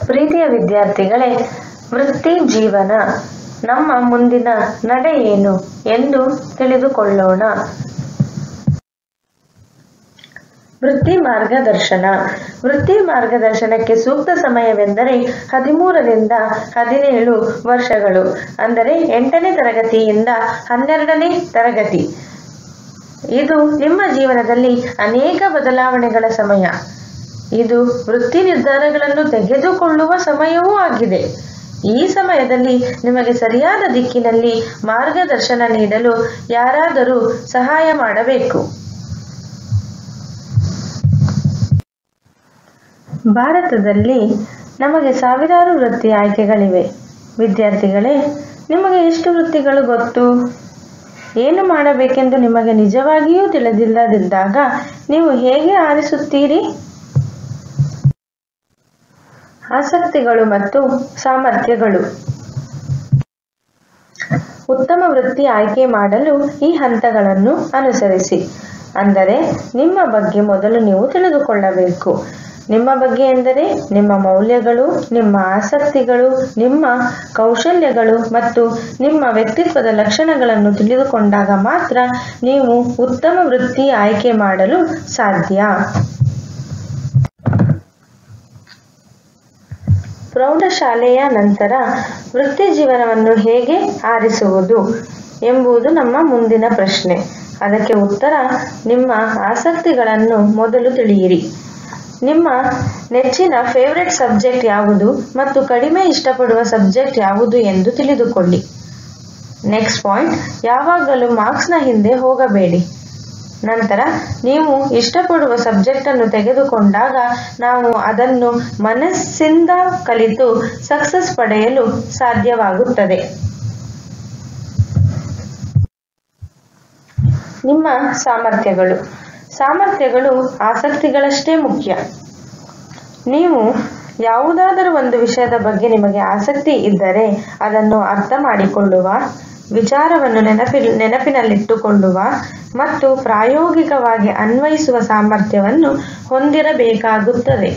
ಪ್ರೀತಿಯ ವಿದ್ಯಾರ್ಥಿಗಳೇ ವೃತ್ತಿ ಜೀವನ ನಮ್ಮ ಮುಂದಿನ ನಡೆ ಏನು ಎಂದು ತಿಳಿದುಕೊಳ್ಳೋಣ ವೃತ್ತಿ ಮಾರ್ಗದರ್ಶನ ವೃತ್ತಿ ಮಾರ್ಗದರ್ಶನಕ್ಕೆ ಸೂಕ್ತ ಸಮಯವೆಂದರೆ ಹದಿಮೂರರಿಂದ ಹದಿನೇಳು ವರ್ಷಗಳು ಅಂದರೆ ಎಂಟನೇ ತರಗತಿಯಿಂದ ಹನ್ನೆರಡನೇ ತರಗತಿ ಇದು ನಿಮ್ಮ ಜೀವನದಲ್ಲಿ ಅನೇಕ ಬದಲಾವಣೆಗಳ ಸಮಯ ಇದು ವೃತ್ತಿ ನಿರ್ಧಾರಗಳನ್ನು ತೆಗೆದುಕೊಳ್ಳುವ ಸಮಯವೂ ಆಗಿದೆ ಈ ಸಮಯದಲ್ಲಿ ನಿಮಗೆ ಸರಿಯಾದ ದಿಕ್ಕಿನಲ್ಲಿ ಮಾರ್ಗದರ್ಶನ ನೀಡಲು ಯಾರಾದರೂ ಸಹಾಯ ಮಾಡಬೇಕು ಭಾರತದಲ್ಲಿ ನಮಗೆ ಸಾವಿರಾರು ವೃತ್ತಿ ಆಯ್ಕೆಗಳಿವೆ ವಿದ್ಯಾರ್ಥಿಗಳೇ ನಿಮಗೆ ಎಷ್ಟು ವೃತ್ತಿಗಳು ಗೊತ್ತು ಏನು ಮಾಡಬೇಕೆಂದು ನಿಮಗೆ ನಿಜವಾಗಿಯೂ ತಿಳಿದಿಲ್ಲದಿದ್ದಾಗ ನೀವು ಹೇಗೆ ಆರಿಸುತ್ತೀರಿ ಆಸಕ್ತಿಗಳು ಮತ್ತು ಸಾಮರ್ಥ್ಯಗಳು ಉತ್ತಮ ವೃತ್ತಿ ಆಯ್ಕೆ ಮಾಡಲು ಈ ಹಂತಗಳನ್ನು ಅನುಸರಿಸಿ ಅಂದರೆ ನಿಮ್ಮ ಬಗ್ಗೆ ಮೊದಲು ನೀವು ತಿಳಿದುಕೊಳ್ಳಬೇಕು ನಿಮ್ಮ ಬಗ್ಗೆ ಎಂದರೆ ನಿಮ್ಮ ಮೌಲ್ಯಗಳು ನಿಮ್ಮ ಆಸಕ್ತಿಗಳು ನಿಮ್ಮ ಕೌಶಲ್ಯಗಳು ಮತ್ತು ನಿಮ್ಮ ವ್ಯಕ್ತಿತ್ವದ ಲಕ್ಷಣಗಳನ್ನು ತಿಳಿದುಕೊಂಡಾಗ ಮಾತ್ರ ನೀವು ಉತ್ತಮ ವೃತ್ತಿ ಆಯ್ಕೆ ಮಾಡಲು ಸಾಧ್ಯ ಪ್ರೌಢಶಾಲೆಯ ನಂತರ ವೃತ್ತಿ ಜೀವನವನ್ನು ಹೇಗೆ ಆರಿಸುವುದು ಎಂಬುದು ನಮ್ಮ ಮುಂದಿನ ಪ್ರಶ್ನೆ ಅದಕ್ಕೆ ಉತ್ತರ ನಿಮ್ಮ ಆಸಕ್ತಿಗಳನ್ನು ಮೊದಲು ತಿಳಿಯಿರಿ ನಿಮ್ಮ ನೆಚ್ಚಿನ ಫೇವ್ರೆಟ್ ಸಬ್ಜೆಕ್ಟ್ ಯಾವುದು ಮತ್ತು ಕಡಿಮೆ ಇಷ್ಟಪಡುವ ಸಬ್ಜೆಕ್ಟ್ ಯಾವುದು ಎಂದು ತಿಳಿದುಕೊಳ್ಳಿ ನೆಕ್ಸ್ಟ್ ಪಾಯಿಂಟ್ ಯಾವಾಗಲೂ ಮಾರ್ಕ್ಸ್ನ ಹಿಂದೆ ಹೋಗಬೇಡಿ ನಂತರ ನೀವು ಇಷ್ಟಪಡುವ ಸಬ್ಜೆಕ್ಟ್ ಅನ್ನು ತೆಗೆದುಕೊಂಡಾಗ ನಾವು ಅದನ್ನು ಮನಸ್ಸಿಂದ ಕಲಿತು ಸಕ್ಸಸ್ ಪಡೆಯಲು ಸಾಧ್ಯವಾಗುತ್ತದೆ ನಿಮ್ಮ ಸಾಮರ್ಥ್ಯಗಳು ಸಾಮರ್ಥ್ಯಗಳು ಆಸಕ್ತಿಗಳಷ್ಟೇ ಮುಖ್ಯ ನೀವು ಯಾವುದಾದರೂ ಒಂದು ವಿಷಯದ ಬಗ್ಗೆ ನಿಮಗೆ ಆಸಕ್ತಿ ಇದ್ದರೆ ಅದನ್ನು ಅರ್ಥ ಮಾಡಿಕೊಳ್ಳುವ ವಿಚಾರವನ್ನು ನೆನಪಿ ನೆನಪಿನಲ್ಲಿಟ್ಟುಕೊಳ್ಳುವ ಮತ್ತು ಪ್ರಾಯೋಗಿಕವಾಗಿ ಅನ್ವಯಿಸುವ ಸಾಮರ್ಥ್ಯವನ್ನು ಹೊಂದಿರಬೇಕಾಗುತ್ತದೆ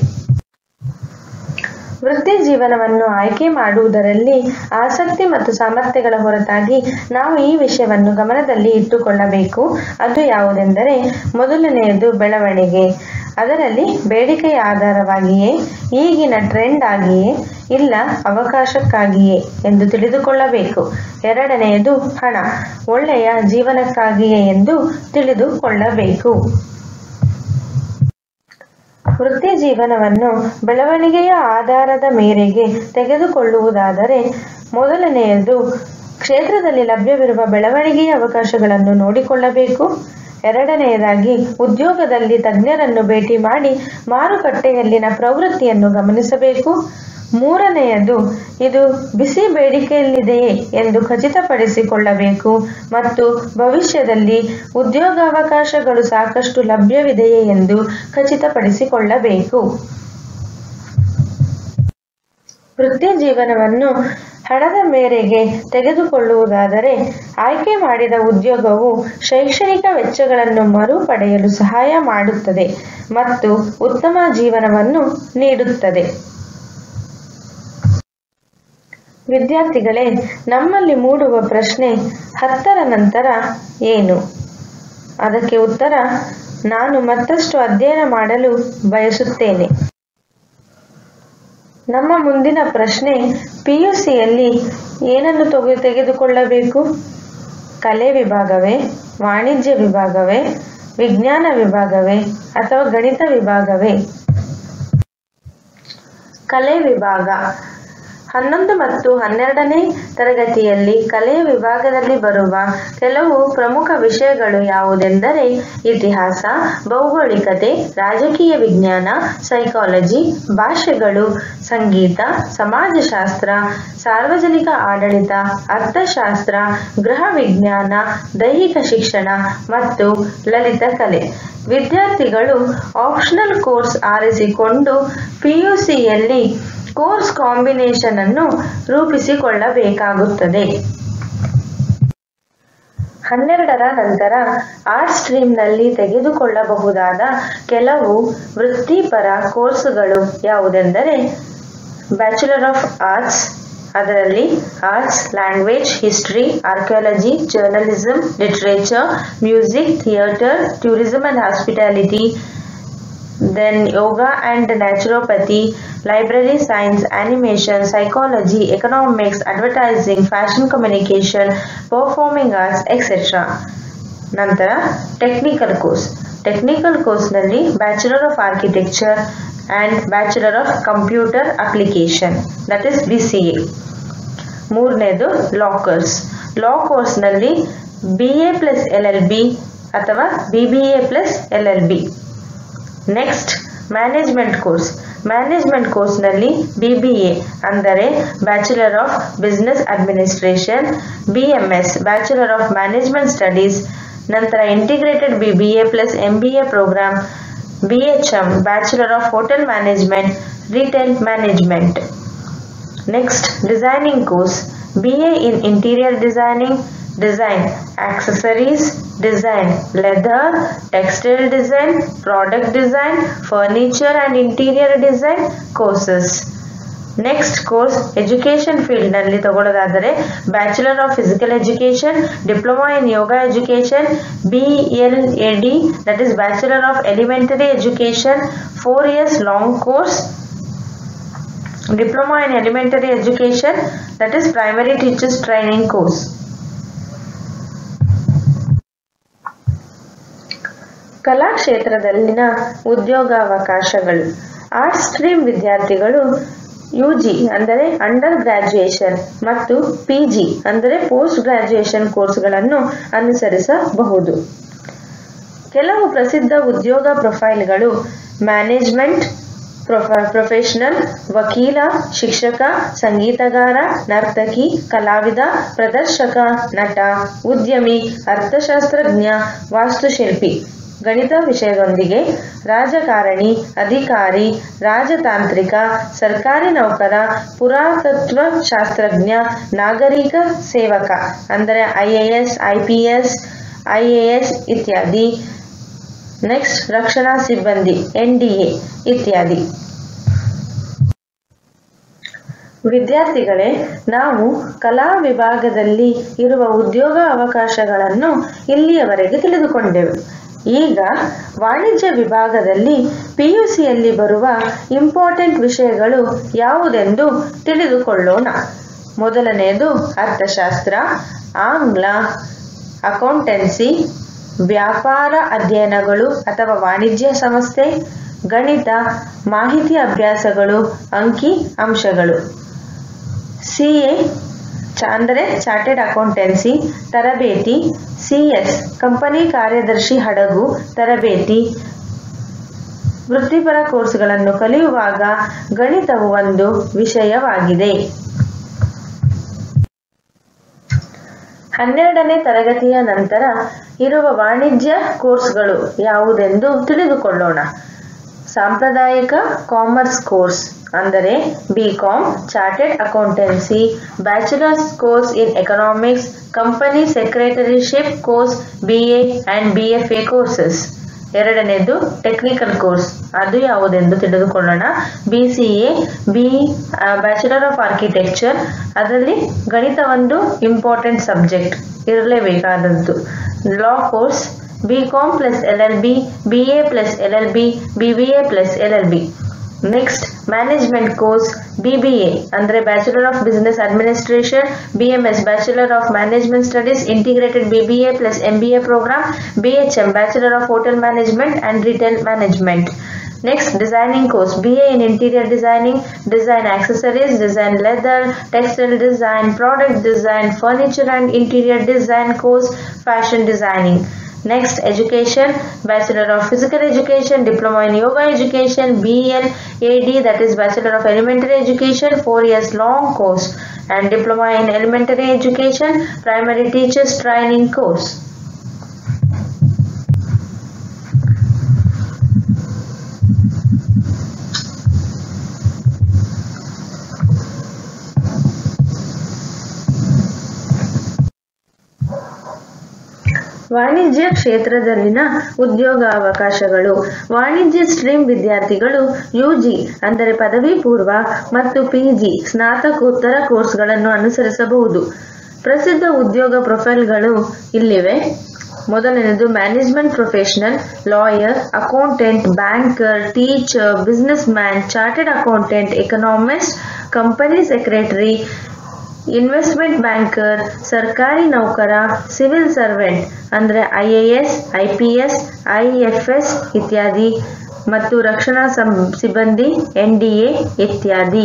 ವೃತ್ತಿ ಜೀವನವನ್ನು ಆಯ್ಕೆ ಮಾಡುವುದರಲ್ಲಿ ಆಸಕ್ತಿ ಮತ್ತು ಸಾಮರ್ಥ್ಯಗಳ ಹೊರತಾಗಿ ನಾವು ಈ ವಿಷಯವನ್ನು ಗಮನದಲ್ಲಿ ಇಟ್ಟುಕೊಳ್ಳಬೇಕು ಅದು ಯಾವುದೆಂದರೆ ಮೊದಲನೆಯದು ಬೆಳವಣಿಗೆ ಅದರಲ್ಲಿ ಬೇಡಿಕೆಯ ಆಧಾರವಾಗಿಯೇ ಈಗಿನ ಟ್ರೆಂಡ್ ಆಗಿಯೇ ಇಲ್ಲ ಅವಕಾಶಕ್ಕಾಗಿಯೇ ಎಂದು ತಿಳಿದುಕೊಳ್ಳಬೇಕು ಎರಡನೆಯದು ಹಣ ಒಳ್ಳೆಯ ಜೀವನಕ್ಕಾಗಿಯೇ ಎಂದು ತಿಳಿದುಕೊಳ್ಳಬೇಕು ವೃತ್ತಿ ಜೀವನವನ್ನು ಬೆಳವಣಿಗೆಯ ಆಧಾರದ ಮೇರೆಗೆ ತೆಗೆದುಕೊಳ್ಳುವುದಾದರೆ ಮೊದಲನೆಯದು ಕ್ಷೇತ್ರದಲ್ಲಿ ಲಭ್ಯವಿರುವ ಬೆಳವಣಿಗೆಯ ಅವಕಾಶಗಳನ್ನು ನೋಡಿಕೊಳ್ಳಬೇಕು ಎರಡನೆಯದಾಗಿ ಉದ್ಯೋಗದಲ್ಲಿ ತಜ್ಞರನ್ನು ಭೇಟಿ ಮಾಡಿ ಮಾರುಕಟ್ಟೆಯಲ್ಲಿನ ಪ್ರವೃತ್ತಿಯನ್ನು ಗಮನಿಸಬೇಕು ಮೂರನೆಯದು ಇದು ಬಿಸಿ ಬೇಡಿಕೆಯಲ್ಲಿದೆಯೇ ಎಂದು ಖಚಿತಪಡಿಸಿಕೊಳ್ಳಬೇಕು ಮತ್ತು ಭವಿಷ್ಯದಲ್ಲಿ ಉದ್ಯೋಗಾವಕಾಶಗಳು ಸಾಕಷ್ಟು ಲಭ್ಯವಿದೆಯೇ ಎಂದು ಖಚಿತಪಡಿಸಿಕೊಳ್ಳಬೇಕು ವೃತ್ತಿ ಜೀವನವನ್ನು ಹಣದ ಮೇರೆಗೆ ತೆಗೆದುಕೊಳ್ಳುವುದಾದರೆ ಆಯ್ಕೆ ಮಾಡಿದ ಉದ್ಯೋಗವು ಶೈಕ್ಷಣಿಕ ವೆಚ್ಚಗಳನ್ನು ಮರುಪಡೆಯಲು ಸಹಾಯ ಮಾಡುತ್ತದೆ ಮತ್ತು ಉತ್ತಮ ಜೀವನವನ್ನು ನೀಡುತ್ತದೆ ವಿದ್ಯಾರ್ಥಿಗಳೇ ನಮ್ಮಲ್ಲಿ ಮೂಡುವ ಪ್ರಶ್ನೆ ಹತ್ತರ ನಂತರ ಏನು ಅದಕ್ಕೆ ಉತ್ತರ ನಾನು ಮತ್ತಷ್ಟು ಅಧ್ಯಯನ ಮಾಡಲು ಬಯಸುತ್ತೇನೆ ನಮ್ಮ ಮುಂದಿನ ಪ್ರಶ್ನೆ ಪಿ ಯು ಸಿಯಲ್ಲಿ ಏನನ್ನು ತೆಗೆ ತೆಗೆದುಕೊಳ್ಳಬೇಕು ಕಲೆ ವಿಭಾಗವೇ ವಾಣಿಜ್ಯ ವಿಭಾಗವೇ ವಿಜ್ಞಾನ ವಿಭಾಗವೇ ಅಥವಾ ಗಣಿತ ವಿಭಾಗವೇ ಕಲೆ ವಿಭಾಗ ಹನ್ನೊಂದು ಮತ್ತು ಹನ್ನೆರಡನೇ ತರಗತಿಯಲ್ಲಿ ಕಲೆಯ ವಿಭಾಗದಲ್ಲಿ ಬರುವ ಕೆಲವು ಪ್ರಮುಖ ವಿಷಯಗಳು ಯಾವುದೆಂದರೆ ಇತಿಹಾಸ ಭೌಗೋಳಿಕತೆ ರಾಜಕೀಯ ವಿಜ್ಞಾನ ಸೈಕಾಲಜಿ ಭಾಷೆಗಳು ಸಂಗೀತ ಸಮಾಜಶಾಸ್ತ್ರ ಸಾರ್ವಜನಿಕ ಆಡಳಿತ ಅರ್ಥಶಾಸ್ತ್ರ ಗೃಹ ವಿಜ್ಞಾನ ದೈಹಿಕ ಶಿಕ್ಷಣ ಮತ್ತು ಲಲಿತ ಕಲೆ ವಿದ್ಯಾರ್ಥಿಗಳು ಆಪ್ಷನಲ್ ಕೋರ್ಸ್ ಆರಿಸಿಕೊಂಡು ಪಿಯುಸಿಯಲ್ಲಿ ಕೋರ್ಸ್ ಕಾಂಬಿನೇಷನ್ ಅನ್ನು ರೂಪಿಸಿಕೊಳ್ಳಬೇಕಾಗುತ್ತದೆ ಹನ್ನೆರಡರ ನಂತರ ಆರ್ಟ್ಸ್ ಸ್ಟ್ರೀಮ್ನಲ್ಲಿ ತೆಗೆದುಕೊಳ್ಳಬಹುದಾದ ಕೆಲವು ವೃತ್ತಿಪರ ಕೋರ್ಸುಗಳು ಯಾವುದೆಂದರೆ ಬ್ಯಾಚುಲರ್ ಆಫ್ ಆರ್ಟ್ಸ್ ಅದರಲ್ಲಿ arts language history archaeology journalism literature music theatre tourism and hospitality then yoga and naturopathy library science animation psychology economics advertising fashion communication performing arts etc ನಂತರ ಟೆಕ್ನಿಕಲ್ ಕೋರ್ಸ್ ಟೆಕ್ನಿಕಲ್ ಕೋರ್ಸ್ನಲ್ಲಿ bachelor of architecture and bachelor of computer application that is B C A ಮೂರನೇದು law course law ಕೋರ್ಸ್ನಲ್ಲಿ B A plus L L B ಅಥವಾ B B A plus L L B next management course management ಕೋರ್ಸ್ನಲ್ಲಿ B B A ಅಂದರೆ bachelor of business administration B M S bachelor of management studies ನಂತರ integrated B B A plus M B A programme B H M bachelor of hotel management retail management next designing course B A in interior designing design accessories design leather textile design product design furniture and interior design courses next course education ಫೀಲ್ಡ್ನಲ್ಲಿ ತಗೊಳ್ಳೋದಾದರೆ bachelor of physical education diploma in yoga education B L A D that is bachelor of elementary education four years long course diploma in elementary education that is primary teachers training course ಕಲಾ ಕ್ಷೇತ್ರದಲ್ಲಿನ ಉದ್ಯೋಗಾವಕಾಶಗಳು arts stream ವಿದ್ಯಾರ್ಥಿಗಳು U G ಅಂದರೆ under graduation ಮತ್ತು P G ಅಂದರೆ post graduation ಕೋರ್ಸ್ಗಳನ್ನು ಅನುಸರಿಸಬಹುದು ಕೆಲವು ಪ್ರಸಿದ್ಧ ಉದ್ಯೋಗ ಪ್ರೊಫೈಲ್ಗಳು ಮ್ಯಾನೇಜ್ಮೆಂಟ್ ಪ್ರೊಫೆಷನಲ್ ವಕೀಲ ಶಿಕ್ಷಕ ಸಂಗೀತಗಾರ ನರ್ತಕಿ ಕಲಾವಿದ ಪ್ರದರ್ಶಕ ನಟ ಉದ್ಯಮಿ ಅರ್ಥಶಾಸ್ತ್ರಜ್ಞ ವಾಸ್ತುಶಿಲ್ಪಿ ಗಣಿತ ವಿಷಯದೊಂದಿಗೆ ರಾಜಕಾರಣಿ ಅಧಿಕಾರಿ ರಾಜತಾಂತ್ರಿಕ ಸರ್ಕಾರಿ ನೌಕರ ಪುರಾತತ್ವ ಶಾಸ್ತ್ರಜ್ಞ ನಾಗರಿಕ ಸೇವಕ ಅಂದರೆ I A S I P S I A S ಇತ್ಯಾದಿ ನೆಕ್ಸ್ಟ್ ರಕ್ಷಣಾ ಸಿಬ್ಬಂದಿ ಎನ್ ಡಿ ಎ ಇತ್ಯಾದಿ ವಿದ್ಯಾರ್ಥಿಗಳೇ ನಾವು ಕಲಾ ವಿಭಾಗದಲ್ಲಿ ಇರುವ ಉದ್ಯೋಗ ಅವಕಾಶಗಳನ್ನು ಇಲ್ಲಿಯವರೆಗೆ ತಿಳಿದುಕೊಂಡೆವು ಈಗ ವಾಣಿಜ್ಯ ವಿಭಾಗದಲ್ಲಿ ಪಿಯುಸಿಯಲ್ಲಿ ಬರುವ ಇಂಪಾರ್ಟೆಂಟ್ ವಿಷಯಗಳು ಯಾವುದೆಂದು ತಿಳಿದುಕೊಳ್ಳೋಣ ಮೊದಲನೆಯದು ಅರ್ಥಶಾಸ್ತ್ರ ಆಂಗ್ಲ ಅಕೌಂಟೆನ್ಸಿ ವ್ಯಾಪಾರ ಅಧ್ಯಯನಗಳು ಅಥವಾ ವಾಣಿಜ್ಯ ಸಂಸ್ಥೆ ಗಣಿತ ಮಾಹಿತಿ ಅಭ್ಯಾಸಗಳು ಅಂಕಿ ಅಂಶಗಳು ಸಿ ಎ ಅಂದರೆ ಚಾರ್ಟೆಡ್ ಅಕೌಂಟೆನ್ಸಿ ತರಬೇತಿ ಸಿ ಎಸ್ ಕಂಪನಿ ಕಾರ್ಯದರ್ಶಿ ಹಡಗು ತರಬೇತಿ ವೃತ್ತಿಪರ ಕೋರ್ಸ್ಗಳನ್ನು ಕಲಿಯುವಾಗ ಗಣಿತವು ಒಂದು ವಿಷಯವಾಗಿದೆ ಹನ್ನೆರಡನೇ ತರಗತಿಯ ನಂತರ ಇರುವ ವಾಣಿಜ್ಯ ಕೋರ್ಸ್ಗಳು ಯಾವುದೆಂದು ತಿಳಿದುಕೊಳ್ಳೋಣ ಸಾಂಪ್ರದಾಯಿಕ ಕಾಮರ್ಸ್ ಕೋರ್ಸ್ ಅಂದರೆ B com chartered accountancy bachelors course in economics company secretaryship course B A and B F A courses ಎರಡನೇದು ಟೆಕ್ನಿಕಲ್ ಕೋರ್ಸ್ ಅದು ಯಾವುದೆಂದು ತಿಳಿದುಕೊಳ್ಳೋಣ B C A B bachelor of architecture ಅದರಲ್ಲಿ ಗಣಿತ ಒಂದು ಇಂಪಾರ್ಟೆಂಟ್ ಸಬ್ಜೆಕ್ಟ್ ಇರಲೇಬೇಕಾದದ್ದು law course B com plus L L B B A plus L L B B B A plus L L B next management course B B A ಅಂದರೆ bachelor of business administration B M S bachelor of management studies integrated B B A plus M B A programme B H M bachelor of hotel management and retail management Next, designing course BA in interior designing, design accessories, design leather, textile design, product design, furniture and interior design course, fashion designing. Next, education, Bachelor of Physical Education, Diploma in Yoga Education, BLAD, that is Bachelor of Elementary Education, 4 years long course, and Diploma in Elementary Education, Primary Teachers Training course. ವಾಣಿಜ್ಯ ಕ್ಷೇತ್ರದಲ್ಲಿನ ಉದ್ಯೋಗ ಅವಕಾಶಗಳು ವಾಣಿಜ್ಯ stream ವಿದ್ಯಾರ್ಥಿಗಳು UG ಅಂದರೆ ಪದವಿ ಪೂರ್ವ ಮತ್ತು ಪಿಜಿ ಸ್ನಾತಕೋತ್ತರ ಕೋರ್ಸ್ಗಳನ್ನು ಅನುಸರಿಸಬಹುದು ಪ್ರಸಿದ್ಧ ಉದ್ಯೋಗ ಪ್ರೊಫೈಲ್ಗಳು ಇಲ್ಲಿವೆ ಮೊದಲನೇದು management professional lawyer accountant banker teacher business man chartered accountant economist company secretary investment banker ಸರ್ಕಾರಿ ನೌಕರ ಸಿವಿಲ್ ಸರ್ವೆಂಟ್ ಅಂದರೆ I A S I P S I F S ಇತ್ಯಾದಿ ಮತ್ತು ರಕ್ಷಣಾ ಸಂ- ಸಿಬ್ಬಂದಿ ಎನ್ ಡಿ ಎ ಇತ್ಯಾದಿ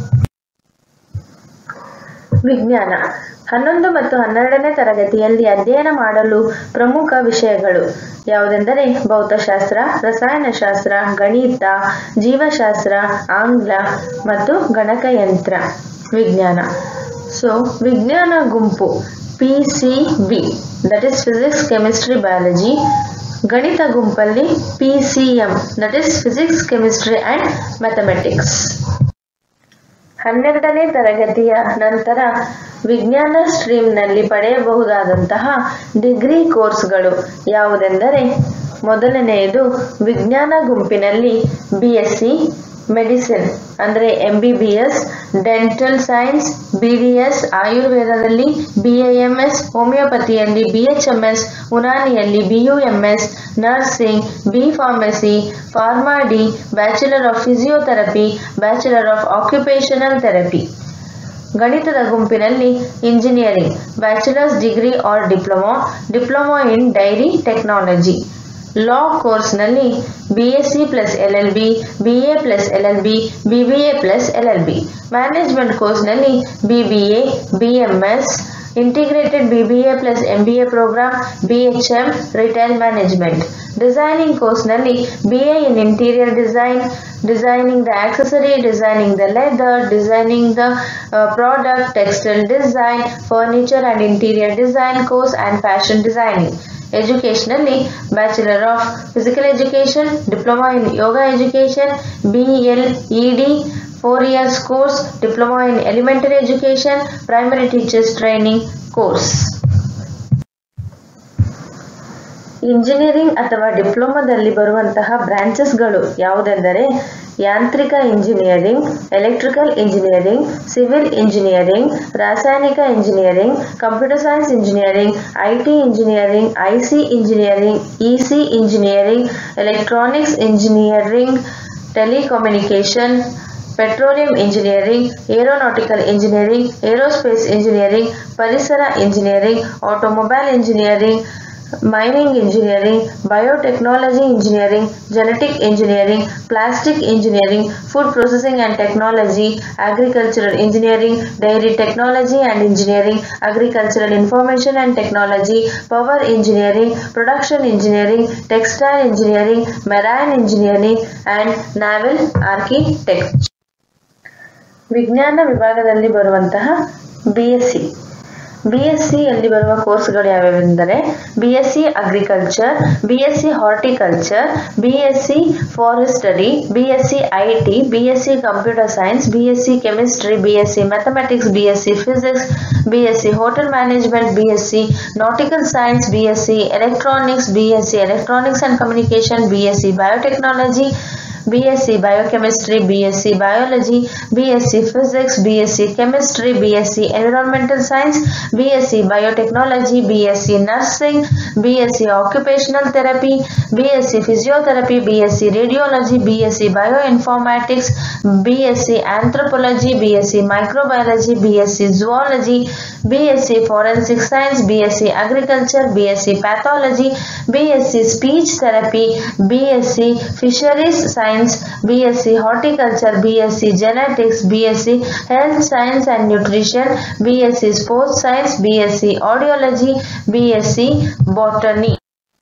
ವಿಜ್ಞಾನ ಹನ್ನೊಂದು ಮತ್ತು ಹನ್ನೆರಡನೇ ತರಗತಿಯಲ್ಲಿ ಅಧ್ಯಯನ ಮಾಡಲು ಪ್ರಮುಖ ವಿಷಯಗಳು ಯಾವುದೆಂದರೆ ಭೌತಶಾಸ್ತ್ರ ರಸಾಯನಶಾಸ್ತ್ರ ಗಣಿತ ಜೀವಶಾಸ್ತ್ರ ಆಂಗ್ಲ ಮತ್ತು ಗಣಕಯಂತ್ರ ವಿಜ್ಞಾನ ಸೊ ವಿಜ್ಞಾನ ಗುಂಪು P C B that is physics chemistry biology ಗಣಿತ ಗುಂಪಲ್ಲಿ P C M that is physics chemistry and mathematics ಹನ್ನೆರಡನೇ ತರಗತಿಯ ನಂತರ ವಿಜ್ಞಾನ ಸ್ಟ್ರೀಮ್ನಲ್ಲಿ ಪಡೆಯಬಹುದಾದಂತಹ ಡಿಗ್ರಿ ಕೋರ್ಸ್ಗಳು ಯಾವುದೆಂದರೆ ಮೊದಲನೆಯದು ವಿಜ್ಞಾನ ಗುಂಪಿನಲ್ಲಿ ಬಿ ಎಸ್ ಸಿ ಮೆಡಿಸಿನ್ ಅಂದರೆ M B B S dental science B D S ಆಯುರ್ವೇದದಲ್ಲಿ ಬಿ ಎ ಎಂ ಎಸ್ ಹೋಮಿಯೋಪತಿಯಲ್ಲಿ ಬಿ ಎಚ್ ಎಂ ಎಸ್ ಉನಾನಿಯಲ್ಲಿ B U M S nursing B pharmacy pharma D bachelor of physiotherapy bachelor of occupational therapy ಗಣಿತದ ಗುಂಪಿನಲ್ಲಿ engineering bachelors degree or diploma diploma in dairy technology law ಕೋರ್ಸ್ನಲ್ಲಿ B S C plus L L B B A plus L L B B B A plus L L B management ಕೋರ್ಸ್ನಲ್ಲಿ B B A B M S integrated B B A plus M B A programme B H M retail management designing ಕೋರ್ಸ್ನಲ್ಲಿ B A in interior design designing the accessory designing the leather designing the product textile design furniture and interior design course and fashion designing ಎಜುಕೇಷನಲ್ಲಿ bachelor of physical education diploma in yoga education B L E D four years course diploma in elementary education primary teachers training course engineering ಅಥವಾ ಡಿಪ್ಲೊಮಾದಲ್ಲಿ ಬರುವಂತಹ ಬ್ರಾಂಚಸ್ಗಳು ಯಾವುದೆಂದರೆ ಯಾಂತ್ರಿಕ engineering electrical engineering civil engineering ರಾಸಾಯನಿಕ engineering computer science engineering I T engineering I C engineering E C engineering electronics engineering telecommunication petroleum engineering aeronautical engineering aerospace engineering ಪರಿಸರ engineering automobile engineering mining engineering biotechnology engineering genetic engineering plastic engineering food processing and technology agricultural engineering dairy technology and engineering agricultural information and technology power engineering production engineering textile engineering marine engineering and naval architect ವಿಜ್ಞಾನ ವಿಭಾಗದಲ್ಲಿ ಬರುವಂತಹ B S C B S ಸಿಯಲ್ಲಿ ಬರುವ ಕೋರ್ಸ್ಗಳು ಯಾವ್ಯಾವೆಂದರೆ B S C agriculture B S C horticulture B S C forestry B S C I T B S C computer science B S C chemistry B S C mathematics B S C physics B S C hotel management B S C nautical science B S C electronics B S C electronics and communication B S C biotechnology BSc Biochemistry, BSc Biology, BSc Physics, BSc Chemistry, BSc Environmental Science, BSc Biotechnology, BSc Nursing, BSc Occupational Therapy, BSc Physiotherapy, BSc Radiology, BSc Bioinformatics, BSc Anthropology, BSc Microbiology, BSc Zoology, BSc Forensic Science, BSc Agriculture, BSc Pathology, BSc Speech Therapy, BSc Fisheries Science, BSc Horticulture, BSc Genetics, BSc Health Science and Nutrition, BSc Sports Science, BSc Audiology, BSc Botany.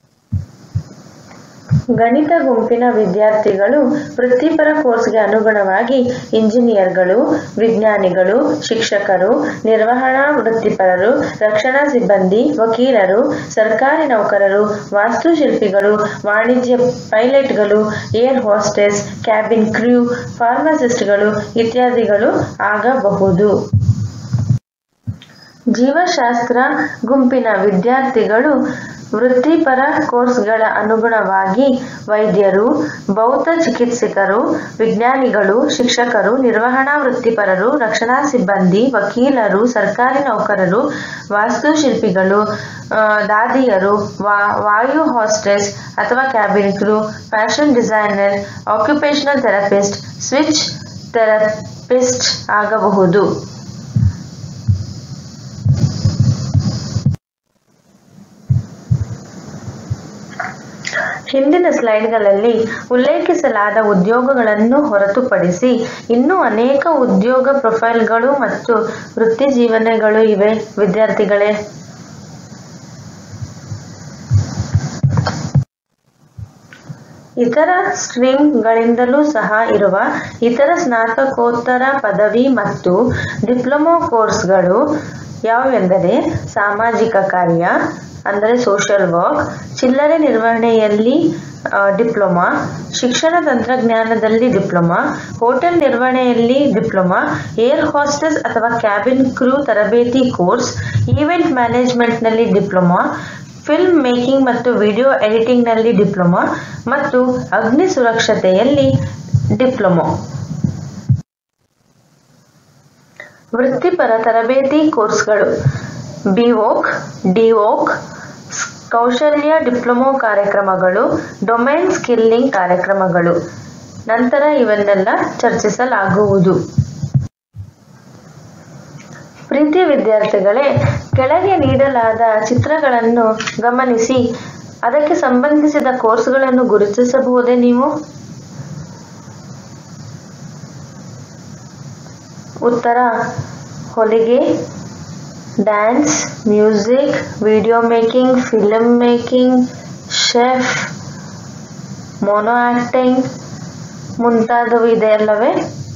ಗಣಿತ ಗುಂಪಿನ ವಿದ್ಯಾರ್ಥಿಗಳು ವೃತ್ತಿಪರ ಕೋರ್ಸ್ಗೆ ಅನುಗುಣವಾಗಿ ಇಂಜಿನಿಯರ್ಗಳು ವಿಜ್ಞಾನಿಗಳು ಶಿಕ್ಷಕರು ನಿರ್ವಹಣಾ ವೃತ್ತಿಪರರು ರಕ್ಷಣಾ ಸಿಬ್ಬಂದಿ ವಕೀಲರು ಸರ್ಕಾರಿ ನೌಕರರು ವಾಸ್ತುಶಿಲ್ಪಿಗಳು ವಾಣಿಜ್ಯ ಪೈಲಟ್ಗಳು ಏರ್ ಹೋಸ್ಟೆಸ್ ಕ್ಯಾಬಿನ್ ಕ್ರ್ಯೂ ಫಾರ್ಮಸಿಸ್ಟ್ಗಳು ಇತ್ಯಾದಿಗಳು ಆಗಬಹುದು ಜೀವಶಾಸ್ತ್ರ ಗುಂಪಿನ ವಿದ್ಯಾರ್ಥಿಗಳು ವೃತ್ತಿಪರ ಕೋರ್ಸ್ಗಳ ಅನುಗುಣವಾಗಿ ವೈದ್ಯರು ಭೌತ ಚಿಕಿತ್ಸಕರು ವಿಜ್ಞಾನಿಗಳು ಶಿಕ್ಷಕರು ನಿರ್ವಹಣಾ ವೃತ್ತಿಪರರು ರಕ್ಷಣಾ ಸಿಬ್ಬಂದಿ ವಕೀಲರು ಸರ್ಕಾರಿ ನೌಕರರು ವಾಸ್ತುಶಿಲ್ಪಿಗಳು ಆ, ದಾದಿಯರು ವಾ ವಾಯು ಹಾಸ್ಟೆಸ್ ಅಥವಾ cabin crew fashion designer occupational therapist ಸ್ವಿಚ್ ಥೆರಪಿಸ್ಟ್ ಆಗಬಹುದು ಹಿಂದಿನ ಸ್ಲೈಡ್ಗಳಲ್ಲಿ ಉಲ್ಲೇಖಿಸಲಾದ ಉದ್ಯೋಗಗಳನ್ನು ಹೊರತುಪಡಿಸಿ ಇನ್ನೂ ಅನೇಕ ಉದ್ಯೋಗ ಪ್ರೊಫೈಲ್ಗಳು ಮತ್ತು ವೃತ್ತಿ ಜೀವನಗಳು ಇವೆ ವಿದ್ಯಾರ್ಥಿಗಳೇ ಇತರ ಸ್ಟ್ರೀಮ್ಗಳಿಂದಲೂ ಸಹ ಇರುವ ಇತರ ಸ್ನಾತಕೋತ್ತರ ಪದವಿ ಮತ್ತು ಡಿಪ್ಲೊಮಾ ಕೋರ್ಸ್ಗಳು ಯಾವುವೆಂದರೆ ಸಾಮಾಜಿಕ ಕಾರ್ಯ ಅಂದರೆ ಸೋಷಿಯಲ್ ವರ್ಕ್ ಚಿಲ್ಲರೆ ನಿರ್ವಹಣೆಯಲ್ಲಿ ಆ, ಡಿಪ್ಲೊಮಾ ಶಿಕ್ಷಣ ತಂತ್ರಜ್ಞಾನದಲ್ಲಿ ಡಿಪ್ಲೊಮಾ ಹೋಟೆಲ್ ನಿರ್ವಹಣೆಯಲ್ಲಿ ಡಿಪ್ಲೊಮಾ ಏರ್ ಹಾಸ್ಟೆಸ್ ಅಥವಾ ಕ್ಯಾಬಿನ್ ಕ್ರೂ ತರಬೇತಿ ಕೋರ್ಸ್ ಈವೆಂಟ್ ಮ್ಯಾನೇಜ್ಮೆಂಟ್ನಲ್ಲಿ ಡಿಪ್ಲೊಮಾ ಫಿಲ್ಮ್ ಮೇಕಿಂಗ್ ಮತ್ತು ವಿಡಿಯೋ ಎಡಿಟಿಂಗ್ನಲ್ಲಿ ಡಿಪ್ಲೊಮಾ ಮತ್ತು ಅಗ್ನಿ ಸುರಕ್ಷತೆಯಲ್ಲಿ ಡಿಪ್ಲೊಮಾ ವೃತ್ತಿಪರ ತರಬೇತಿ ಕೋರ್ಸ್ಗಳು ಬಿವೋಕ್ ಡಿವೋಕ್ ಕೌಶಲ್ಯ ಡಿಪ್ಲೊಮೊ ಕಾರ್ಯಕ್ರಮಗಳು ಡೊಮೈನ್ ಸ್ಕಿಲ್ಲಿಂಗ್ ಕಾರ್ಯಕ್ರಮಗಳು ನಂತರ ಇವನ್ನೆಲ್ಲ ಚರ್ಚಿಸಲಾಗುವುದು ಪ್ರೀತಿಯ ವಿದ್ಯಾರ್ಥಿಗಳೇ ಕೆಳಗೆ ನೀಡಲಾದ ಚಿತ್ರಗಳನ್ನು ಗಮನಿಸಿ ಅದಕ್ಕೆ ಸಂಬಂಧಿಸಿದ ಕೋರ್ಸ್ಗಳನ್ನು ಗುರುತಿಸಬಹುದೇ ನೀವು ಉತ್ತರ ಹೊಲಿಗೆ dance music video making film making chef mono acting ಮುಂತಾದವು ಇದೆ ಅಲ್ಲವೇ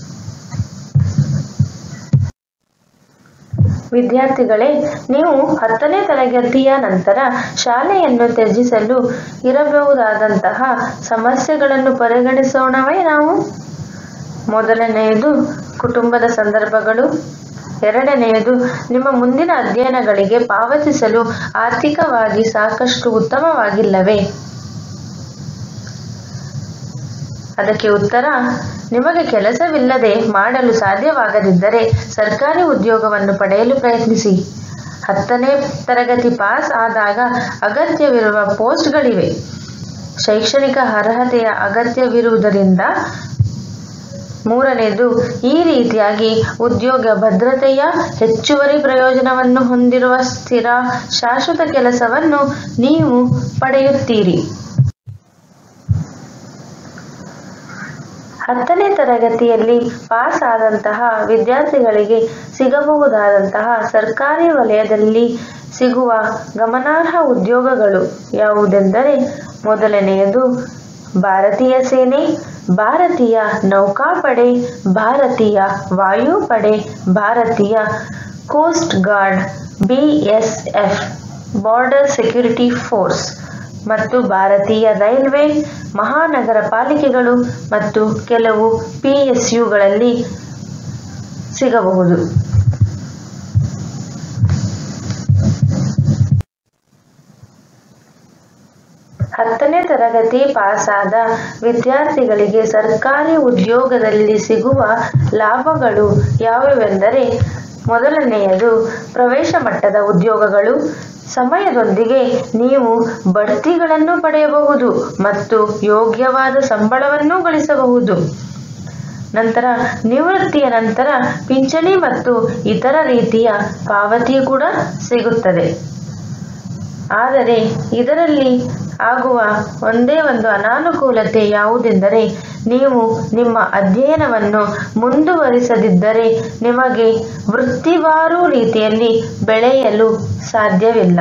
ವಿದ್ಯಾರ್ಥಿಗಳೇ ನೀವು ಹತ್ತನೇ ತರಗತಿಯ ನಂತರ ಶಾಲೆಯನ್ನು ತ್ಯಜಿಸಲು ಇರಬಹುದಾದಂತಹ ಸಮಸ್ಯೆಗಳನ್ನು ಪರಿಗಣಿಸೋಣವೇ ನಾವು ಮೊದಲನೆಯದು ಕುಟುಂಬದ ಸಂದರ್ಭಗಳು ಎರಡನೆಯದು ನಿಮ್ಮ ಮುಂದಿನ ಅಧ್ಯಯನಗಳಿಗೆ ಪಾವತಿಸಲು ಆರ್ಥಿಕವಾಗಿ ಸಾಕಷ್ಟು ಉತ್ತಮವಾಗಿಲ್ಲವೇ ಅದಕ್ಕೆ ಉತ್ತರ ನಿಮಗೆ ಕೆಲಸವಿಲ್ಲದೆ ಮಾಡಲು ಸಾಧ್ಯವಾಗದಿದ್ದರೆ ಸರ್ಕಾರಿ ಉದ್ಯೋಗವನ್ನು ಪಡೆಯಲು ಪ್ರಯತ್ನಿಸಿ ಹತ್ತನೇ ತರಗತಿ ಪಾಸ್ ಆದಾಗ ಅಗತ್ಯವಿರುವ ಪೋಸ್ಟ್ಗಳಿವೆ ಶೈಕ್ಷಣಿಕ ಅರ್ಹತೆಯ ಅಗತ್ಯವಿರುವುದರಿಂದ ಮೂರನೇದು ಈ ರೀತಿಯಾಗಿ ಉದ್ಯೋಗ ಭದ್ರತೆಯ ಹೆಚ್ಚುವರಿ ಪ್ರಯೋಜನವನ್ನು ಹೊಂದಿರುವ ಸ್ಥಿರ ಶಾಶ್ವತ ಕೆಲಸವನ್ನು ನೀವು ಪಡೆಯುತ್ತೀರಿ ಹತ್ತನೇ ತರಗತಿಯಲ್ಲಿ ಪಾಸ್ ಆದಂತಹ ವಿದ್ಯಾರ್ಥಿಗಳಿಗೆ ಸಿಗಬಹುದಾದಂತಹ ಸರ್ಕಾರಿ ವಲಯದಲ್ಲಿ ಸಿಗುವ ಗಮನಾರ್ಹ ಉದ್ಯೋಗಗಳು ಯಾವುದೆಂದರೆ ಮೊದಲನೆಯದು ಭಾರತೀಯ ಸೇನೆ ಭಾರತೀಯ ನೌಕಾಪಡೆ ಭಾರತೀಯ ವಾಯುಪಡೆ ಭಾರತೀಯ coast guard BSF border security force ಮತ್ತು ಭಾರತೀಯ ರೈಲ್ವೆ ಮಹಾನಗರ ಪಾಲಿಕೆಗಳು ಮತ್ತು ಕೆಲವು ಪಿಎಸ್ಯುಗಳಲ್ಲಿ ಸಿಗಬಹುದು ಹತ್ತನೇ ತರಗತಿ ಪಾಸಾದ ವಿದ್ಯಾರ್ಥಿಗಳಿಗೆ ಸರ್ಕಾರಿ ಉದ್ಯೋಗದಲ್ಲಿ ಸಿಗುವ ಲಾಭಗಳು ಯಾವುವೆಂದರೆ ಮೊದಲನೆಯದು ಪ್ರವೇಶ ಮಟ್ಟದ ಉದ್ಯೋಗಗಳು ಸಮಯದೊಂದಿಗೆ ನೀವು ಬಡ್ತಿಗಳನ್ನು ಪಡೆಯಬಹುದು ಮತ್ತು ಯೋಗ್ಯವಾದ ಸಂಬಳವನ್ನು ಗಳಿಸಬಹುದು ನಂತರ ನಿವೃತ್ತಿಯ ನಂತರ ಪಿಂಚಣಿ ಮತ್ತು ಇತರ ರೀತಿಯ ಪಾವತಿ ಕೂಡ ಸಿಗುತ್ತದೆ ಆದರೆ ಇದರಲ್ಲಿ ಆಗುವ ಒಂದೇ ಒಂದು ಅನಾನುಕೂಲತೆ ಯಾವುದೆಂದರೆ ನೀವು ನಿಮ್ಮ ಅಧ್ಯಯನವನ್ನು ಮುಂದುವರಿಸದಿದ್ದರೆ ನಿಮಗೆ ವೃತ್ತಿವಾರು ರೀತಿಯಲ್ಲಿ ಬೆಳೆಯಲು ಸಾಧ್ಯವಿಲ್ಲ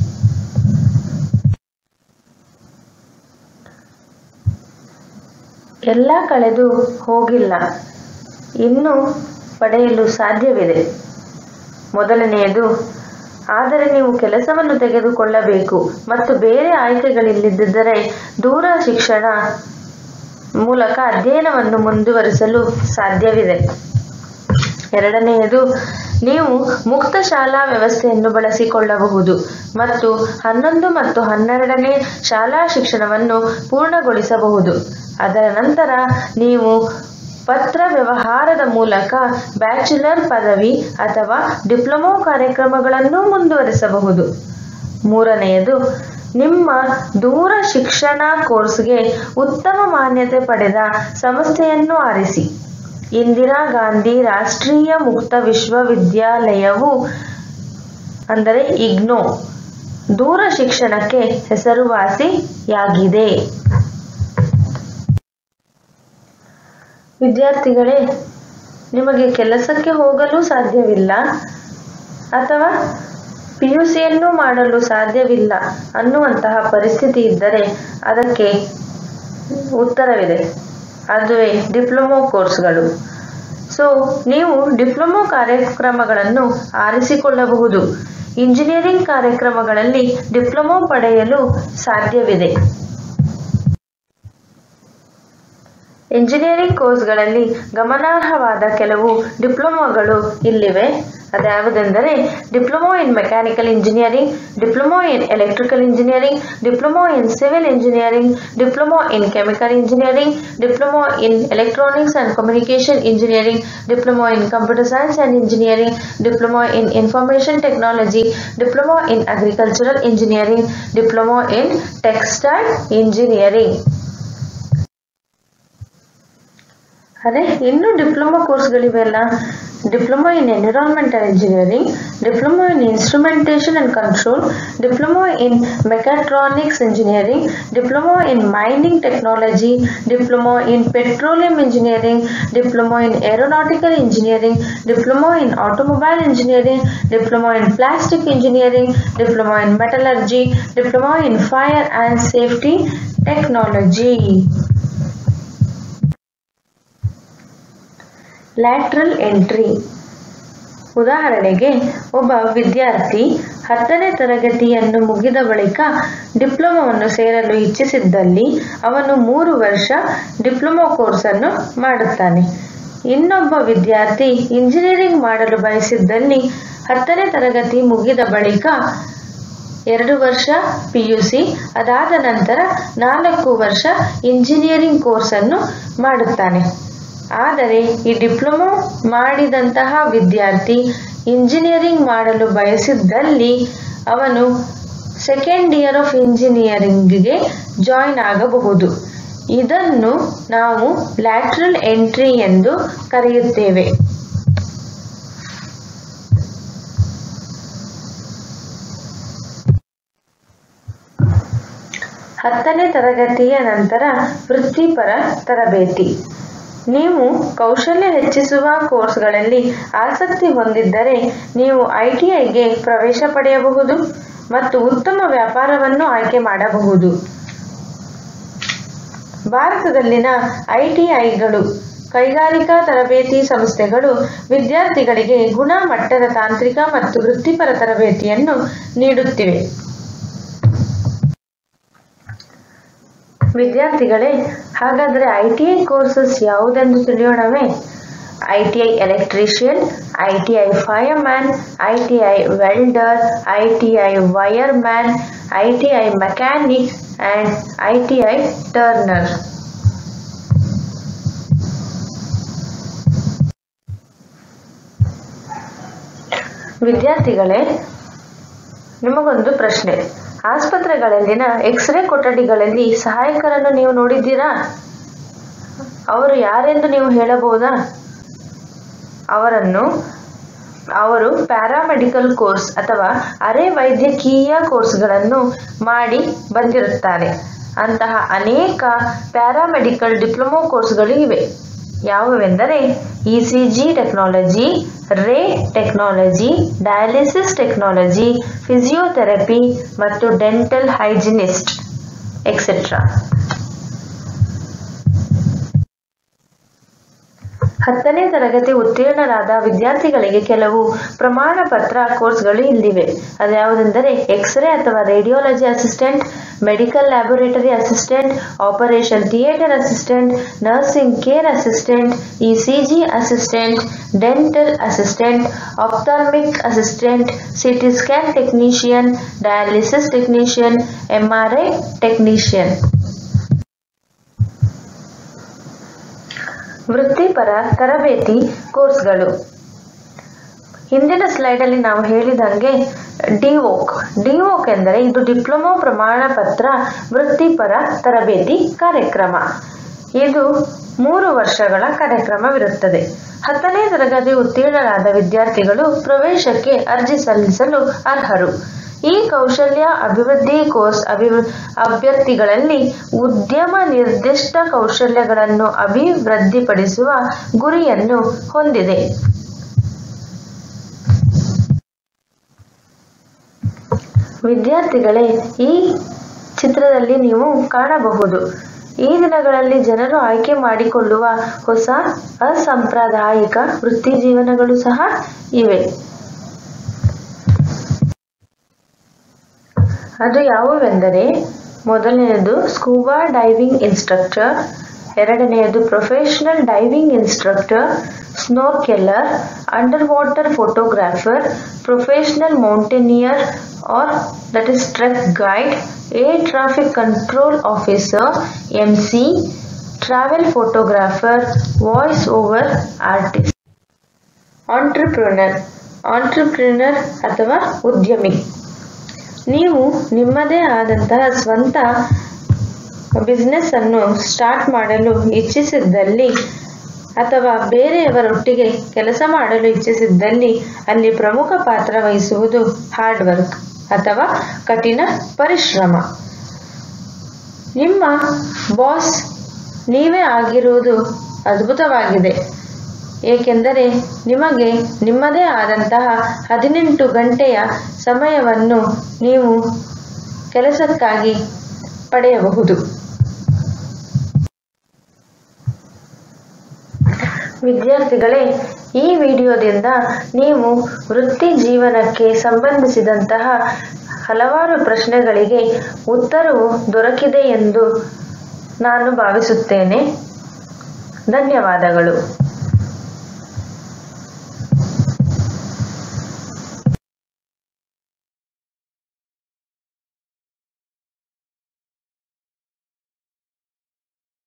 ಎಲ್ಲ ಕಳೆದು ಹೋಗಿಲ್ಲ ಇನ್ನೂ ಪಡೆಯಲು ಸಾಧ್ಯವಿದೆ ಮೊದಲನೆಯದು ಆದರೆ ನೀವು ಕೆಲಸವನ್ನು ತೆಗೆದುಕೊಳ್ಳಬೇಕು ಮತ್ತು ಬೇರೆ ಆಯ್ಕೆಗಳಿಲ್ಲದಿದ್ದರೆ ದೂರ ಶಿಕ್ಷಣ ಮೂಲಕ ಅಧ್ಯಯನವನ್ನು ಮುಂದುವರಿಸಲು ಸಾಧ್ಯವಿದೆ ಎರಡನೆಯದು ನೀವು ಮುಕ್ತ ಶಾಲಾ ವ್ಯವಸ್ಥೆಯನ್ನು ಬಳಸಿಕೊಳ್ಳಬಹುದು ಮತ್ತು ಹನ್ನೊಂದು ಮತ್ತು ಹನ್ನೆರಡನೇ ಶಾಲಾ ಶಿಕ್ಷಣವನ್ನು ಪೂರ್ಣಗೊಳಿಸಬಹುದು ಅದರ ನಂತರ ನೀವು ಪತ್ರ ವ್ಯವಹಾರದ ಮೂಲಕ ಬ್ಯಾಚುಲರ್ ಪದವಿ ಅಥವಾ ಡಿಪ್ಲೊಮೊ ಕಾರ್ಯಕ್ರಮಗಳನ್ನು ಮುಂದುವರಿಸಬಹುದು ಮೂರನೆಯದು ನಿಮ್ಮ ದೂರ ಶಿಕ್ಷಣ ಕೋರ್ಸ್ಗೆ ಉತ್ತಮ ಮಾನ್ಯತೆ ಪಡೆದ ಸಂಸ್ಥೆಯನ್ನು ಆರಿಸಿ ಇಂದಿರಾ ಗಾಂಧಿ ರಾಷ್ಟ್ರೀಯ ಮುಕ್ತ ವಿಶ್ವವಿದ್ಯಾಲಯವು ಅಂದರೆ ಇಗ್ನೋ ದೂರ ಶಿಕ್ಷಣಕ್ಕೆ ಹೆಸರುವಾಸಿಯಾಗಿದೆ ವಿದ್ಯಾರ್ಥಿಗಳೇ ನಿಮಗೆ ಕೆಲಸಕ್ಕೆ ಹೋಗಲು ಸಾಧ್ಯವಿಲ್ಲ ಅಥವಾ ಪಿ ಯು ಸಿಯನ್ನು ಮಾಡಲು ಸಾಧ್ಯವಿಲ್ಲ ಅನ್ನುವಂತಹ ಪರಿಸ್ಥಿತಿ ಇದ್ದರೆ ಅದಕ್ಕೆ ಉತ್ತರವಿದೆ ಅದುವೇ ಡಿಪ್ಲೊಮೊ ಕೋರ್ಸ್ಗಳು ಸೊ ನೀವು ಡಿಪ್ಲೊಮೊ ಕಾರ್ಯಕ್ರಮಗಳನ್ನು ಆರಿಸಿಕೊಳ್ಳಬಹುದು ಇಂಜಿನಿಯರಿಂಗ್ ಕಾರ್ಯಕ್ರಮಗಳಲ್ಲಿ ಡಿಪ್ಲೊಮೊ ಪಡೆಯಲು ಸಾಧ್ಯವಿದೆ ಇಂಜಿನಿಯರಿಂಗ್ ಕೋರ್ಸ್ಗಳಲ್ಲಿ ಗಮನಾರ್ಹವಾದ ಕೆಲವು ಡಿಪ್ಲೊಮೊಗಳು ಇಲ್ಲಿವೆ ಅದ್ಯಾವುದೆಂದರೆ diploma in mechanical engineering diploma in electrical engineering diploma in civil engineering diploma in chemical engineering diploma in electronics and communication engineering diploma in computer science and engineering diploma in information technology diploma in agricultural engineering diploma in textile engineering ಅದೇ ಇನ್ನೂ diploma ಕೋರ್ಸ್ಗಳಿವೆಲ್ಲ diploma in environmental engineering diploma in instrumentation and control diploma in mechatronics engineering diploma in mining technology diploma in petroleum engineering diploma in aeronautical engineering diploma in automobile engineering diploma in plastic engineering diploma in metallurgy diploma in fire and safety technology lateral entry ಉದಾಹರಣೆಗೆ ಒಬ್ಬ ವಿದ್ಯಾರ್ಥಿ ಹತ್ತನೇ ತರಗತಿಯನ್ನು ಮುಗಿದ ಬಳಿಕ ಡಿಪ್ಲೊಮೊವನ್ನು ಸೇರಲು ಇಚ್ಛಿಸಿದ್ದಲ್ಲಿ ಅವನು ಮೂರು ವರ್ಷ ಡಿಪ್ಲೊಮೊ ಕೋರ್ಸನ್ನು ಮಾಡುತ್ತಾನೆ ಇನ್ನೊಬ್ಬ ವಿದ್ಯಾರ್ಥಿ ಇಂಜಿನಿಯರಿಂಗ್ ಮಾಡಲು ಬಯಸಿದ್ದಲ್ಲಿ ಹತ್ತನೇ ತರಗತಿ ಮುಗಿದ ಬಳಿಕ ಎರಡು ವರ್ಷ ಪಿ ಯು ಸಿ ಅದಾದ ನಂತರ ನಾಲ್ಕು ವರ್ಷ ಇಂಜಿನಿಯರಿಂಗ್ ಕೋರ್ಸನ್ನು ಮಾಡುತ್ತಾನೆ ಆದರೆ ಈ ಡಿಪ್ಲೊಮೊ ಮಾಡಿದಂತಹ ವಿದ್ಯಾರ್ಥಿ ಇಂಜಿನಿಯರಿಂಗ್ ಮಾಡಲು ಬಯಸಿದ್ದಲ್ಲಿ ಅವನು ಸೆಕೆಂಡ್ ಇಯರ್ ಆಫ್ ಇಂಜಿನಿಯರಿಂಗ್ಗೆ ಜಾಯಿನ್ ಆಗಬಹುದು ಇದನ್ನು ನಾವು ಲ್ಯಾಟ್ರಲ್ ಎಂಟ್ರಿ ಎಂದು ಕರೆಯುತ್ತೇವೆ ಹತ್ತನೇ ತರಗತಿಯ ನಂತರ ವೃತ್ತಿಪರ ತರಬೇತಿ ನೀವು ಕೌಶಲ್ಯ ಹೆಚ್ಚಿಸುವ ಕೋರ್ಸ್ಗಳಲ್ಲಿ ಆಸಕ್ತಿ ಹೊಂದಿದ್ದರೆ ನೀವು ಐಟಿಐಗೆ ಪ್ರವೇಶ ಪಡೆಯಬಹುದು ಮತ್ತು ಉತ್ತಮ ವ್ಯಾಪಾರವನ್ನು ಆಯ್ಕೆ ಮಾಡಬಹುದು ಭಾರತದಲ್ಲಿನ ಐಟಿಐಗಳು ಕೈಗಾರಿಕಾ ತರಬೇತಿ ಸಂಸ್ಥೆಗಳು ವಿದ್ಯಾರ್ಥಿಗಳಿಗೆ ಗುಣಮಟ್ಟದ ತಾಂತ್ರಿಕ ಮತ್ತು ವೃತ್ತಿಪರ ತರಬೇತಿಯನ್ನು ನೀಡುತ್ತಿವೆ ವಿದ್ಯಾರ್ಥಿಗಳೇ ಹಾಗಾದರೆ ಐ ಟಿ ಐ ಕೋರ್ಸಸ್ ಯಾವುದೆಂದು ತಿಳಿಯೋಣವೇ I T I electrician I T I fire man I T I welder I T I wire man I T I mechanic and I T I turner ವಿದ್ಯಾರ್ಥಿಗಳೇ ನಿಮಗೊಂದು ಪ್ರಶ್ನೆ ಆಸ್ಪತ್ರೆಗಳಲ್ಲಿನ x ray ಕೊಠಡಿಗಳಲ್ಲಿ ಸಹಾಯಕರನ್ನು ನೀವು ನೋಡಿದ್ದೀರಾ ಅವರು ಯಾರೆಂದು ನೀವು ಹೇಳಬಹುದಾ ಅವರನ್ನು ಅವರು ಪ್ಯಾರಾಮೆಡಿಕಲ್ ಕೋರ್ಸ್ ಅಥವಾ ಅರೆ ವೈದ್ಯಕೀಯ ಕೋರ್ಸ್ಗಳನ್ನು ಮಾಡಿ ಬಂದಿರುತ್ತಾರೆ ಅಂತಹ ಅನೇಕ ಪ್ಯಾರಾಮೆಡಿಕಲ್ ಡಿಪ್ಲೊಮೊ ಕೋರ್ಸ್ಗಳು ಇವೆ ಯಾವುವೆಂದರೆ E C G technology ray technology dialysis technology physiotherapy ಮತ್ತು ಡೆಂಟಲ್ ಹೈಜಿನಿಸ್ಟ್ ಎಕ್ಸೆಟ್ರಾ ಹತ್ತನೇ ತರಗತಿ ಉತ್ತೀರ್ಣರಾದ ವಿದ್ಯಾರ್ಥಿಗಳಿಗೆ ಕೆಲವು ಪ್ರಮಾಣ ಪತ್ರ ಕೋರ್ಸ್ಗಳು ಇಲ್ಲಿವೆ ಅದ್ಯಾವುದೆಂದರೆ ಎಕ್ಸ್ರೇ ಅಥವಾ radiology assistant medical laboratory assistant operation theatre assistant nursing care assistant ECG assistant dental assistant ophthalmic assistant CT scan technician dialysis technician MRI technician ವೃತ್ತಿಪರ ತರಬೇತಿ ಕೋರ್ಸ್ಗಳು ಹಿಂದಿನ ಸ್ಲೈಡಲ್ಲಿ ನಾವು ಹೇಳಿದಂಗೆ ಡಿವೋಕ್ ಡಿವೋಕ್ ಎಂದರೆ ಇದು ಡಿಪ್ಲೊಮಾ ಪ್ರಮಾಣ ಪತ್ರ ವೃತ್ತಿಪರ ತರಬೇತಿ ಕಾರ್ಯಕ್ರಮ ಇದು ಮೂರು ವರ್ಷಗಳ ಕಾರ್ಯಕ್ರಮವಿರುತ್ತದೆ ಹತ್ತನೇ ತರಗತಿ ಉತ್ತೀರ್ಣರಾದ ವಿದ್ಯಾರ್ಥಿಗಳು ಪ್ರವೇಶಕ್ಕೆ ಅರ್ಜಿ ಸಲ್ಲಿಸಲು ಅರ್ಹರು ಈ ಕೌಶಲ್ಯ ಅಭಿವೃದ್ಧಿ ಕೋರ್ಸ್ ಅಭಿ ಅಭ್ಯರ್ಥಿಗಳಲ್ಲಿ ಉದ್ಯಮ ನಿರ್ದಿಷ್ಟ ಕೌಶಲ್ಯಗಳನ್ನು ಅಭಿವೃದ್ಧಿಪಡಿಸುವ ಗುರಿಯನ್ನು ಹೊಂದಿದೆ ವಿದ್ಯಾರ್ಥಿಗಳೇ ಈ ಚಿತ್ರದಲ್ಲಿ ನೀವು ಕಾಣಬಹುದು ಈ ದಿನಗಳಲ್ಲಿ ಜನರು ಆಯ್ಕೆ ಮಾಡಿಕೊಳ್ಳುವ ಹೊಸ ಅಸಾಂಪ್ರದಾಯಿಕ ವೃತ್ತಿ ಜೀವನಗಳು ಸಹ ಇವೆ ಅದು ಯಾವುವೆಂದರೆ ಮೊದಲನೆಯದು ಸ್ಕೂಬಾ ಡೈವಿಂಗ್ ಇನ್ಸ್ಟ್ರಕ್ಟರ್ ಎರಡನೆಯದು professional diving instructor snorkeller under water photographer professional mountaineer or that is trek guide air traffic control officer MC travel photographer voice over artist entrepreneur entrepreneur ಅಥವಾ ಉದ್ಯಮಿ ನೀವು ನಿಮ್ಮದೇ ಆದಂತಹ ಸ್ವಂತ ಬಿಸ್ನೆಸ್ ಅನ್ನು ಸ್ಟಾರ್ಟ್ ಮಾಡಲು ಇಚ್ಛಿಸಿದ್ದಲ್ಲಿ ಅಥವಾ ಬೇರೆಯವರೊಟ್ಟಿಗೆ ಕೆಲಸ ಮಾಡಲು ಇಚ್ಛಿಸಿದ್ದಲ್ಲಿ ಅಲ್ಲಿ ಪ್ರಮುಖ ಪಾತ್ರ ವಹಿಸುವುದು ಹಾರ್ಡ್ ವರ್ಕ್ ಅಥವಾ ಕಠಿಣ ಪರಿಶ್ರಮ ನಿಮ್ಮ ಬಾಸ್ ನೀವೇ ಆಗಿರುವುದು ಅದ್ಭುತವಾಗಿದೆ ಏಕೆಂದರೆ ನಿಮಗೆ ನಿಮ್ಮದೇ ಆದಂತಹ ಹದಿನೆಂಟು ಗಂಟೆಯ ಸಮಯವನ್ನು ನೀವು ಕೆಲಸಕ್ಕಾಗಿ ಪಡೆಯಬಹುದು ವಿದ್ಯಾರ್ಥಿಗಳೇ ಈ ವಿಡಿಯೋದಿಂದ ನೀವು ವೃತ್ತಿ ಜೀವನಕ್ಕೆ ಸಂಬಂಧಿಸಿದಂತಹ ಹಲವಾರು ಪ್ರಶ್ನೆಗಳಿಗೆ ಉತ್ತರವು ದೊರಕಿದೆ ಎಂದು ನಾನು ಭಾವಿಸುತ್ತೇನೆ ಧನ್ಯವಾದಗಳು